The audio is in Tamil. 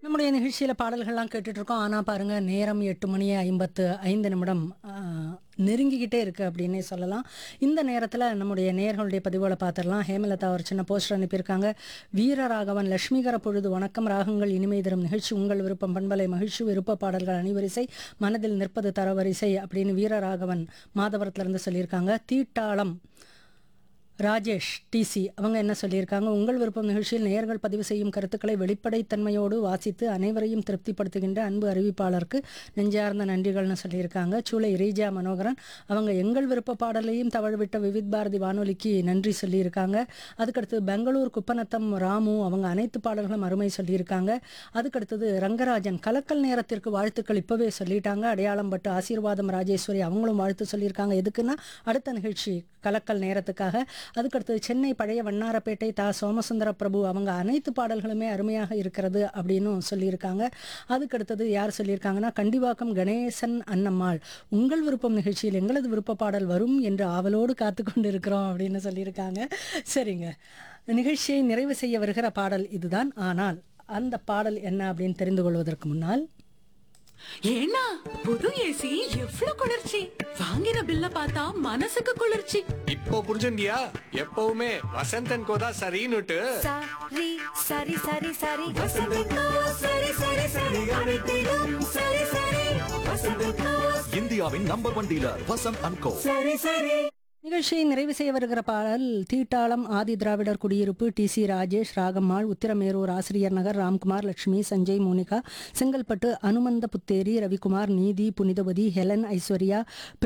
நம்முடைய நிகழ்ச்சியில் பாடல்கள்லாம் கேட்டுட்டு இருக்கோம் ஆனால் பாருங்க நேரம் எட்டு மணி ஐம்பத்து ஐந்து நிமிடம் ஆ, நெருங்கிக்கிட்டே இருக்கு அப்படின்னே சொல்லலாம் இந்த நேரத்தில் நம்முடைய நேர்களுடைய பதிவுகளை பார்த்துடலாம் ஹேமலதா ஒரு சின்ன போஸ்டர் அனுப்பியிருக்காங்க வீரராகவன் லட்சுமிகர பொழுது வணக்கம் ராகங்கள் இனிமை தரும் நிகழ்ச்சி உங்கள் விருப்பம் பண்பலை மகிழ்ச்சி விருப்ப பாடல்கள் அணிவரிசை மனதில் நிற்பது தரவரிசை அப்படின்னு வீரராகவன் மாதவரத்துலேருந்து சொல்லியிருக்காங்க தீட்டாளம் ராஜேஷ் டிசி அவங்க என்ன சொல்லியிருக்காங்க உங்கள் விருப்பம் நிகழ்ச்சியில் நேயர்கள் பதிவு செய்யும் கருத்துக்களை வெளிப்படைத்தன்மையோடு வாசித்து அனைவரையும் திருப்திப்படுத்துகின்ற அன்பு அறிவிப்பாளருக்கு நெஞ்சார்ந்த நன்றிகள்னு சொல்லியிருக்காங்க சூளை ரீஜா மனோகரன் அவங்க எங்கள் விருப்ப பாடலையும் தவழ்விட்ட விவித் பாரதி வானொலிக்கு நன்றி சொல்லியிருக்காங்க அதுக்கடுத்து பெங்களூர் குப்பநத்தம் ராமு அவங்க அனைத்து பாடல்களும் அருமை சொல்லியிருக்காங்க அதுக்கடுத்தது ரங்கராஜன் கலக்கல் நேரத்திற்கு வாழ்த்துக்கள் இப்போவே சொல்லிட்டாங்க அடையாளம் பட்டு ஆசீர்வாதம் ராஜேஸ்வரி அவங்களும் வாழ்த்து சொல்லியிருக்காங்க எதுக்குன்னா அடுத்த நிகழ்ச்சி கலக்கல் நேரத்துக்காக அதுக்கடுத்து சென்னை பழைய வண்ணாரப்பேட்டை தா சோமசுந்தர பிரபு அவங்க அனைத்து பாடல்களுமே அருமையாக இருக்கிறது அப்படின்னும் சொல்லியிருக்காங்க அதுக்கடுத்தது யார் சொல்லியிருக்காங்கன்னா கண்டிவாக்கம் கணேசன் அன்னம்மாள் உங்கள் விருப்பம் நிகழ்ச்சியில் எங்களது விருப்ப பாடல் வரும் என்று ஆவலோடு காத்து கொண்டு இருக்கிறோம் அப்படின்னு சொல்லியிருக்காங்க சரிங்க நிகழ்ச்சியை நிறைவு செய்ய வருகிற பாடல் இதுதான் ஆனால் அந்த பாடல் என்ன அப்படின்னு தெரிந்து கொள்வதற்கு முன்னால் ஏன்னா புது ஏசி எவ்ளோ குளிர்ச்சி வாங்கின பில்ல பார்த்தா மனசுக்கு குளிர்ச்சி இப்போ புரிஞ்சுண்டியா எப்பவுமே வசந்தன் கோதா சரின்னுட்டு சரி சரி சரி சரி வசந்தக்கோ சரி சரி சரி அனைத்திலும் சரி சரி வசந்தக்கோ இந்தியாவின் number one dealer Vasanth and co சரி சரி நிகழ்ச்சியை நிறைவு செய்ய வருகிற பாடல் தீட்டாளம் ஆதி திராவிடர் குடியிருப்பு டி சி ராஜேஷ் ராகம்மாள் உத்திரமேரூர் ஆசிரியர் நகர் ராம்குமார் லட்சுமி சஞ்சய் மோனிகா செங்கல்பட்டு அனுமந்த புத்தேரி ரவிக்குமார் நீதி புனிதவதி ஹெலன் ஐஸ்வர்யா